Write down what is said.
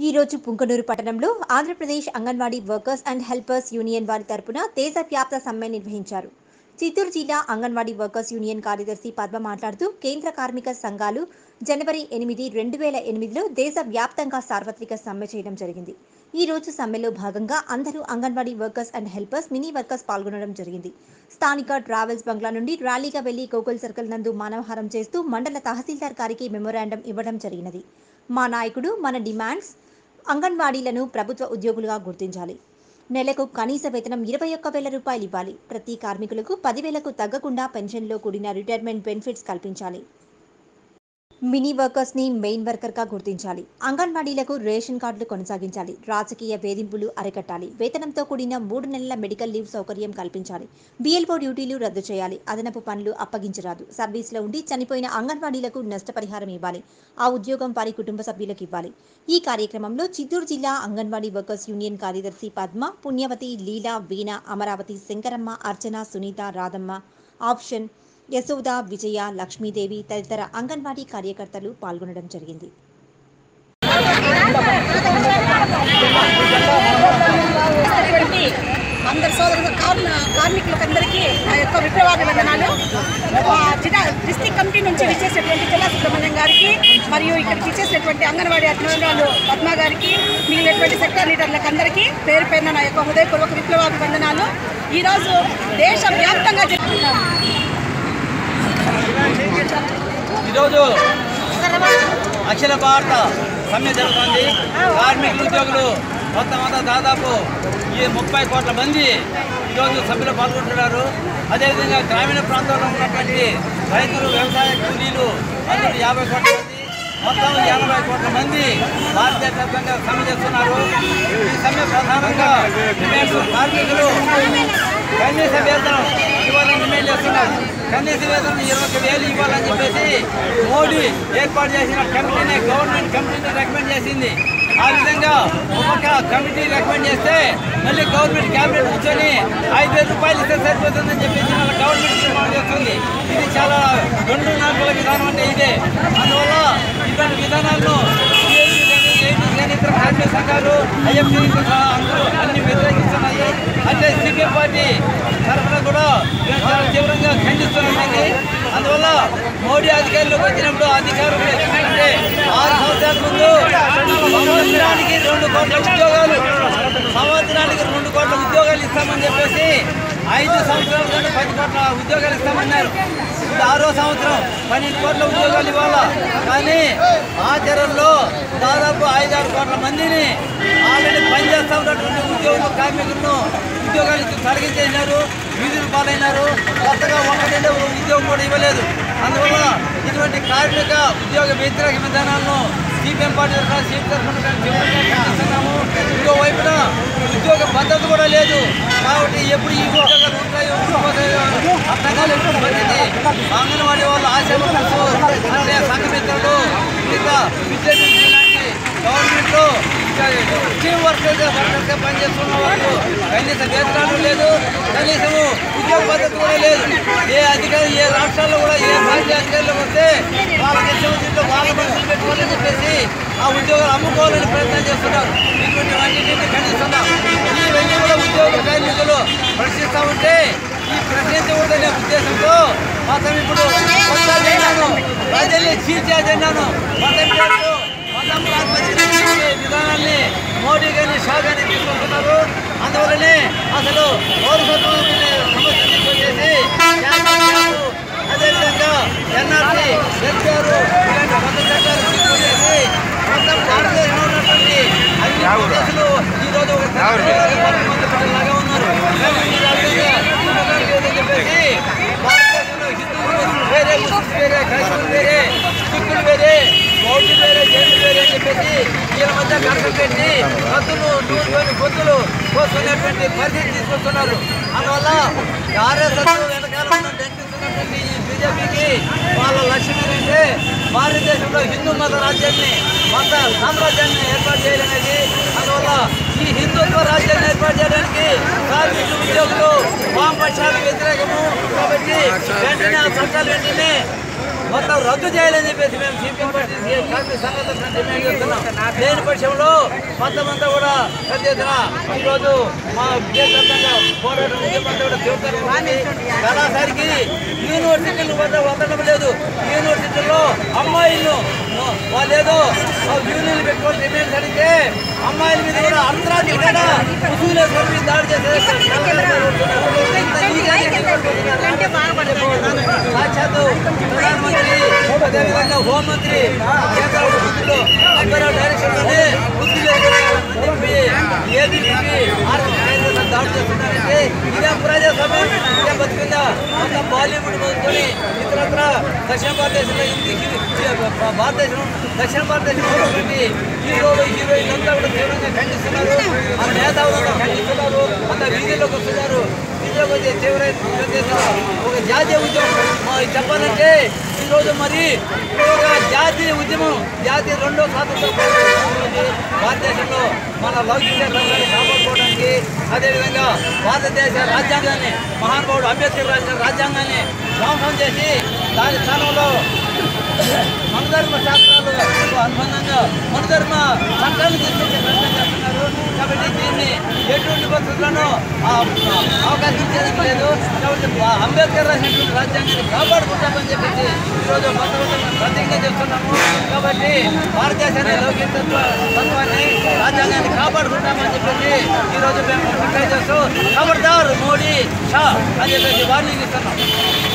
ఈ రోజు పుంకనూరు పట్టణంలో Andhra Pradesh Anganwadi workers and helpers union వారి తరపున దేశవ్యాప్త సమ్మె నిర్వహించారు చిత్తూరు జిల్లా అంగన్వాడీ వర్కర్స్ యూనియన్ కార్యదర్శి పద్మ మాట్లాడుతూ కేంద్ర కార్మిక సంఘాలు జనవరి ఎనిమిది రెండు వేల ఎనిమిదిలో దేశవ్యాప్తంగా సార్వత్రిక సమ్మె చేయడం జరిగింది ఈ రోజు సమ్మెలో భాగంగా అందరూ Anganwadi workers and helpers mini workers పాల్గొనడం జరిగింది స్థానిక ట్రావెల్స్ బంగ్లా నుండి ర్యాలీగా వెళ్లి గోకుల్ సర్కిల్ నందు మానవహారం చేస్తూ మండల తహసీల్దార్ గారికి మెమోరాండం ఇవ్వడం జరిగినది మా నాయకుడు మన డిమాండ్స్ అంగన్వాడీలను ప్రభుత్వ ఉద్యోగులుగా గుర్తించాలి నెలకు కనీస వేతనం ఇరవై ఒక్క వేల రూపాయలు ఇవ్వాలి ప్రతి కార్మికులకు పదివేలకు తగ్గకుండా పెన్షన్లో కూడిన రిటైర్మెంట్ బెనిఫిట్స్ కల్పించాలి మినీ వర్కర్స్ ని మెయిన్ వర్కర్ గా గుర్తించాలి అంగన్వాడీలకు రేషన్ కార్డులు కొనసాగించాలి రాజకీయ వేధింపులు అరికట్టాలి వేతనంతో కూడిన మూడు నెలల మెడికల్ లీవ్ సౌకర్యం కల్పించాలి బిఎల్ఓ డ్యూటీలు రద్దు చేయాలి అదనపు పనులు అప్పగించరాదు సర్వీస్లో ఉండి చనిపోయిన అంగన్వాడీలకు నష్టపరిహారం ఇవ్వాలి ఆ ఉద్యోగం వారి కుటుంబ సభ్యులకు ఇవ్వాలి ఈ కార్యక్రమంలో చిత్తూరు జిల్లా అంగన్వాడీ వర్కర్స్ యూనియన్ కార్యదర్శి పద్మ పుణ్యవతి లీలా వీణ అమరావతి శంకరమ్మ అర్చన సునీత రాధమ్మ ఆప్షన్ యశోద విజయ లక్ష్మీదేవి తదితర అంగన్వాడీ కార్యకర్తలు పాల్గొనడం జరిగింది చేసినటువంటి అందరి సోదరు కార్మికులకందరికీ నా యొక్క విప్లవాద వందనాలు ఆ జిల్లా డిస్టిక్ కమిటీ నుంచి విచ్చేసినటువంటి జిల్లా సుబ్రహ్మణ్యం గారికి మరియు ఇక్కడికి ఇచ్చేసినటువంటి అంగన్వాడీ అధ్యక్షురాలు పద్మ గారికి మిగిలినటువంటి సెక్టర్ లీడర్లకు అందరికీ పేరు పేరున నా యొక్క హృదయపూర్వక విప్లవాద వందనాలు ఈరోజు దేశవ్యాప్తంగా జరుగుతున్నాం ఈరోజు అఖిల భారత సమ్మె జరుగుతుంది కార్మికులు ఉద్యోగులు మొత్తం అంతా దాదాపు ఈ ముప్పై కోట్ల మంది ఈరోజు సభ్యులు పాల్గొంటున్నారు అదేవిధంగా గ్రామీణ ప్రాంతాల్లో ఉన్నటువంటి రైతులు వ్యవసాయ కూలీలు అందరూ యాభై కోట్ల మంది మొత్తం ఎనభై కోట్ల మంది భారతదేశవ్యాప్తంగా సమ్మె చేస్తున్నారు ఈ సమ్మె ప్రధానంగా డిమాండ్స్ కార్మికులు కనీస వేతనం ఇవ్వాలని డిమాండ్ చేస్తున్నారు కనీస వేతనం ఇరవై ఒక వేలు ఇవ్వాలని చెప్పేసి మోడీ ఏర్పాటు చేసిన కమిటీని గవర్నమెంట్ కమిటీని రికమెండ్ చేసింది ఆ విధంగా ఒక కమిటీ రికమెండ్ చేస్తే మళ్ళీ గవర్నమెంట్ క్యాబినెట్ కూర్చొని ఐదు వేల రూపాయలు ఇస్తే సరిపోతుందని చెప్పేసి మళ్ళీ గవర్నమెంట్ తీర్మానం చేస్తుంది ఇది చాలా రెండు నాలుగుల విధానం అంటే ఇదే అందువల్ల ఇటువంటి విధానాలను కానీ ఇతర కార్మిక సంఘాలు ఐఎఫ్సీ అందరూ అన్ని వ్యతిరేకిస్తున్నాయి అంటే సిపిఎం పార్టీ తరఫున కూడా మేము చాలా తీవ్రంగా ఖండిస్తున్నామండి అందువల్ల మోడీ అధికారంలోకి వచ్చినప్పుడు అధికారులు ఎట్లంటే ఆరు సంవత్సరాల ముందు సంవత్సరానికి రెండు కోట్ల ఉద్యోగాలు సంవత్సరానికి రెండు కోట్ల ఉద్యోగాలు ఇస్తామని చెప్పేసి ఐదు సంవత్సరాల నుండి పది కోట్ల ఉద్యోగాలు ఇస్తామన్నారు ఇప్పుడు ఆరో సంవత్సరం పన్నెండు కోట్ల ఉద్యోగాలు ఇవ్వాలా కానీ ఆచరణలో దాదాపు ఐదారు కోట్ల మందిని ఆల్రెడీ పనిచేస్తా ఉన్నటువంటి ఉద్యోగులు కార్మికులను ఉద్యోగాలు ఇచ్చి తొలగించేసినారు వీధులు పాలైనారు కొత్తగా ఒకటంటే ఒక ఉద్యోగం కూడా ఇవ్వలేదు అందువల్ల ఇటువంటి కార్మిక ఉద్యోగ వ్యతిరేక విధానాలను సిపిఎం పార్టీ తరఫున సీట్ తరఫున మేము తీవ్రంగా ఖండిస్తున్నాము ఇంకో వైపున ఉద్యోగ భద్రత కూడా లేదు కాబట్టి ఎప్పుడు ఈ ఉద్యోగాలు ఉంటాయో ఉండిపోతాయో అర్థం కాలేదు పరిస్థితి అంగన్వాడీ వాళ్ళు ఆశాలకు అంటే సంఘమిత్రులు మిగతా విద్యార్థులు లాంటి గవర్నమెంట్లో టీం వర్కర్స్ వర్కర్స్గా పనిచేస్తున్న వాళ్ళు కనీస వేతనాలు లేదు కనీసము ఉద్యోగ భద్రత కూడా లేదు ఏ అధికారి ఏ రాష్ట్రాల్లో కూడా ఏ రాజ్య అధికారులకు వస్తే వాళ్ళకి ఇష్టం వచ్చినట్టు వాళ్ళ మనుషులు పెట్టుకోవాలని చెప్పేసి ఆ ఉద్యోగాలు అమ్ముకోవాలని ప్రయత్నం చేస్తున్నారు ఇటువంటివన్నింటినీ ఖండిస్తున్నాం ఇవన్నీ కూడా ఉద్యోగ కార్మికులు ప్రశ్నిస్తూ ఉంటే ఈ ప్రశ్నించకూడదనే ఉద్దేశంతో మొత్తం ఇప్పుడు కొత్త అజెండాను ప్రజల్ని చీల్చే అజెండాను మొత్తం పేరుతో మొత్తం ప్రాతిపదికన చేసే విధానాన్ని మోడీ గారిని షా గారిని తీసుకుంటున్నారు అందువల్లనే అసలు పౌరసత్వం అనే సమస్య తీసుకొచ్చేసి యాభై అదేవిధంగా ఎన్ఆర్సీ ఎస్ఆర్ ఇలాంటి కొత్త చట్టాలు తీసుకొచ్చేసి మొత్తం భారతదేశంలో ఉన్నటువంటి అన్ని ప్రదేశాలు ఈ రోజు ఒక లాగా ఉన్నారు కాబట్టి ఈ రకంగా ఉండడానికి లేదని చెప్పేసి భారతదేశంలో హిందువులు వేరే ముస్లిమ్స్ వేరే క్రైస్తవులు వేరే సిక్కులు వేరే బౌద్ధులు వేరే జైన్లు వేరే అని చెప్పేసి వీళ్ళ మధ్య కష్టం పెట్టి కత్తులు నూరుకొని గొంతులు కోసుకునేటువంటి పరిస్థితి తీసుకొస్తున్నారు అందువల్ల ఆర్ఎస్ఎస్ వెనకాల ఉన్న నడిపిస్తున్నటువంటి ఈ బీజేపీకి వాళ్ళ లక్ష్యం ఏంటంటే భారతదేశంలో హిందూ మత రాజ్యాన్ని మత సామ్రాజ్యాన్ని ఏర్పాటు చేయాలనేది అందువల్ల ఈ హిందుత్వ రాజ్యాన్ని ఏర్పాటు చేయడానికి కార్మిక ఉద్యోగులు వామపక్షాలకు వ్యతిరేకము కాబట్టి వెంటనే ఆ చట్టాలు వెంటనే మొత్తం రద్దు చేయాలని చెప్పేసి మేము సిపిఎం పార్టీ కార్మిక సంఘాల తరఫున డిమాండ్ చేస్తున్నాం లేని పక్షంలో మొత్తం అంతా కూడా పెద్ద ఎత్తున ఈరోజు మా దేశవ్యాప్తంగా పోరాటం ఉద్యమంతా కూడా తీవ్రతరం ఉంది. కళాశాలకి యూనివర్సిటీలు వద్ద వదలడం లేదు యూనివర్సిటీల్లో అమ్మాయిలను వాళ్ళు ఏదో యూనియన్ పెట్టుకొని డిమాండ్స్ అడిగితే అమ్మాయిల మీద కూడా అర్ధరాత్రి కూడా ముసుగులే కలిపి దాడి చేసే సాక్షాత్తు ప్రధానమంత్రి అదేవిధంగా హోంమంత్రి కేంద్ర మంత్రులు అందరూ డైరెక్షన్లోనే ముసుగులే చెప్పి ఏబీపీకి ఆర్థిక కేంద్రంలో దాడి చేస్తున్నారంటే ఇదే ప్రజాస్వామ్యం ఇదే బతికిందా మొత్తం బాలీవుడ్ మొదలుకొని ఇతరత్ర దక్షిణ భారతదేశంలో హిందీ హిందీ- భారతదేశం దక్షిణ భారతదేశం ఉన్నటువంటి హీరోలు హీరోయిన్ అంతా కూడా తీవ్రంగా ఖండిస్తున్నారు ఆ మేధావులు ఖండిస్తున్నారు అంత వీధిలోకి వస్తున్నారు వీధిలోకి వచ్చే తీవ్రమైన చేస్తున్నారు. ఒక జాతీయ ఉద్యమం మా చెప్పాలంటే ఈరోజు మరి ఒక జాతీయ ఉద్యమం జాతీయ రెండో స్వాతంత్ర పోరాటం ఉంది. భారతదేశంలో మన లౌకిక రంగాన్ని కాపాడుకోవడానికి అదేవిధంగా భారతదేశ రాజ్యాంగాన్ని మహానుభావుడు అంబేద్కర్ రాసిన రాజ్యాంగాన్ని ధ్వంసం చేసి దాని స్థానంలో మనధర్మ శాస్త్రాలు అనుబంధంగా మనధర్మ చట్టాన్ని తీసుకొచ్చే ప్రయత్నం చేస్తున్నారు కాబట్టి దీన్ని ఎటువంటి పరిస్థితుల్లోనూ ఆ, అవకాశం ఇచ్చేది లేదు కాబట్టి ఆ అంబేద్కర్ రాసినటువంటి రాజ్యాంగాన్ని కాపాడుకుంటామని చెప్పేసి ఈరోజు మొత్తం ప్రతిజ్ఞ చేస్తున్నాము కాబట్టి భారతదేశాన్ని లౌకిక తత్వ- తత్వాన్ని రాజ్యాంగాన్ని కాపాడుకుంటామని చెప్పేసి ఈరోజు మేము డిక్లేర్ చేస్తూ ఖబర్దార్ మోడీ షా అని చెప్పేసి వార్నింగ్ ఇస్తున్నాం